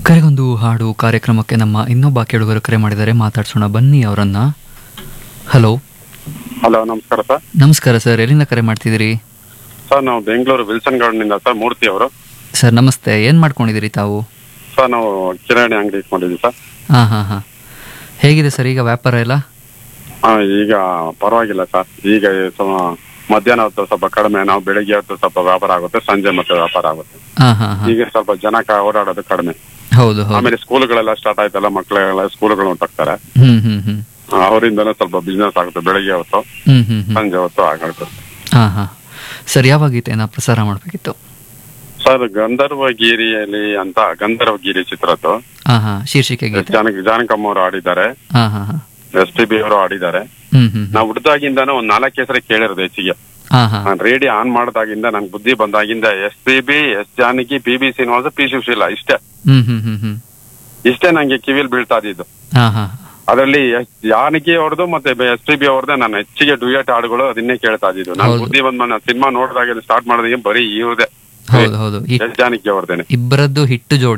ಕರೆಗೊಂದು ಹಾಡು ಕಾರ್ಯಕ್ರಮಕ್ಕೆ ನಮ್ಮ ಇನ್ನೊಬ್ಬ ಕೇಳುಗರು ಕರೆ ಮಾಡಿದ್ದಾರೆ ಮಾತಾಡ್ಸೋಣ ಬನ್ನಿ ಅವರನ್ನ ಹಲೋ ಹಲೋ ನಮಸ್ಕಾರ ಸರ್ ನಮಸ್ಕಾರ ಸರ್ ಎಲ್ಲಿಂದ ಕರೆ ಮಾಡ್ತಿದ್ದೀರಿ ಸರ್ ನಾವು Bengaluru Wilson garden sir Murthy ಅವರು ಸರ್ ನಮಸ್ತೆ ಏನು ಮಾಡ್ಕೊಂಡಿದ್ದೀರಿ ತಾವು ಸರ್ ನಾವು ಕಿರಾಣಿ ಅಂಗಡಿ ಇಟ್ಕೊಂಡಿದ್ದೀವಿ ಸರ್ ಹಾಂ ಹಾಂ ಹಾಂ ಹೇಗಿದೆ ಸರ್ ಈಗ ವ್ಯಾಪಾರ ಎಲ್ಲ ಆ, ಈಗ ಪರವಾಗಿಲ್ಲ ಸರ್ ಈಗ ಸ್ವ- ಮಧ್ಯಾಹ್ನ ಹೊತ್ತು ಸ್ವಲ್ಪ ಕಡಿಮೆ ನಾವು ಬೆಳಿಗ್ಗೆ ಹೊತ್ತು ಸ್ವಲ್ಪ ವ್ಯಾಪಾರ ಆಗುತ್ತೆ ಸಂಜೆ ಮತ್ತೆ ವ್ಯಾಪಾರ ಆಗುತ್ತೆ ಹಾಂ ಹಾಂ ಹಾಂ ಈಗ ಸ್ವಲ್ಪ ಜನ ಕ- ಓಡಾಡೋದು ಕಡಿಮೆ ಹೌದು ಹೌದು ಆಮೇಲೆ ಸ್ಕೂಲ್ಗಳೆಲ್ಲ ಸ್ಟಾರ್ಟ್ ಆಯ್ತಲ್ಲ ಮಕ್ಕಳೆಲ್ಲ ಸ್ಕೂಲ್ಗಳು ಹೊಂಟಾಗ್ತಾರೆ ಹ್ಞೂ ಹ್ಞೂ ಹ್ಞೂ ಅವರಿಂದನೂ ಸ್ವಲ್ಪ ಬಿಸ್ನೆಸ್ ಆಗುತ್ತೆ ಬೆಳಿಗ್ಗೆ ಹೊತ್ತು ಹ್ಞೂ ಹ್ಞೂ ಹ್ಞೂ ಸಂಜೆ ಹೊತ್ತು ಆಗುತ್ತೆ ಹಾಂ ಹಾಂ ಸರ್ ಯಾವ ಗೀತೆನ ಪ್ರಸಾರ ಮಾಡಬೇಕಿತ್ತು ಸರ್ ಗಂಧರ್ವಗಿರಿಯಲ್ಲಿ ಅಂತ ಗಂಧರ್ವಗಿರಿ ಚಿತ್ರದ್ದು ಹಾಂ ಹಾಂ ಶೀರ್ಷಿಕೆ ಗೀತೆ ಜಾನಕ ಜಾನಕಮ್ಮ ಅವರು ಆಡಿದ್ದಾರೆ ಹಾಂ ಹಾಂ ಹಾಂ ಎಸ್ ಟಿ ಬಿ ಅವರು ಆಡಿದ್ದಾರೆ ಹ್ಞೂ ಹ್ಞೂ ನಾವು ಹುಡ್ದಾಗಿಂದಾನು ಒಂದ್ ನಾಲ್ಕು ಹೆಸರು ಕೇಳಿರೋದು ಹೆಚ್ಚಿಗೆ ಹಾಂ ಹಾಂ ನಾನು ರೇಡಿಯೋ ಆನ್ ಮಾಡಿದಾಗಿಂದ ನನ್ ಬುದ್ಧಿ ಬಂದಾಗಿಂದ S P B S Janaki P B Srinivasa P Shivasheela ಇಷ್ಟೇ ಹ್ಞೂ ಹ್ಞೂ ಹ್ಞೂ ಹ್ಞೂ ಇಷ್ಟೇ ನಂಗೆ ಕಿವಿಲ್ ಬೀಳ್ತಾ ಇದ್ದಿದ್ದು ಹಾಂ ಹಾಂ ಅದರಲ್ಲಿ ಎಸ್ ಜಾನಕಿ ಅವ್ರದ್ದು ಮತ್ತೆ ಎಸ್ ಪಿ ಬಿ ಅವ್ರದ್ದು ನಾನು ಹೆಚ್ಚಿಗೆ ಡುಯೆಟ್ ಹಾಡುಗಳು ಅದನ್ನೇ ಕೇಳ್ತಾ ಇದ್ದಿದ್ದು ನಾನು ಹೌದು. ಬುದ್ಧಿ ಬಂದ್ ನಾನು ಸಿನಿಮಾ ನೋಡಿದಾಗ ಸ್ಟಾರ್ಟ್ ಮಾಡಿದಾಗ ಬರೀ ಇವ್ರದೇ ಹೌದು ಹೌದು ಈ ಎಸ್ ಜಾನಕಿ ಅವ್ರದ್ದೇನೆ ಇಬ್ಬರದ್ದು ಹಿಟ್ಟು ಜೋಡಿ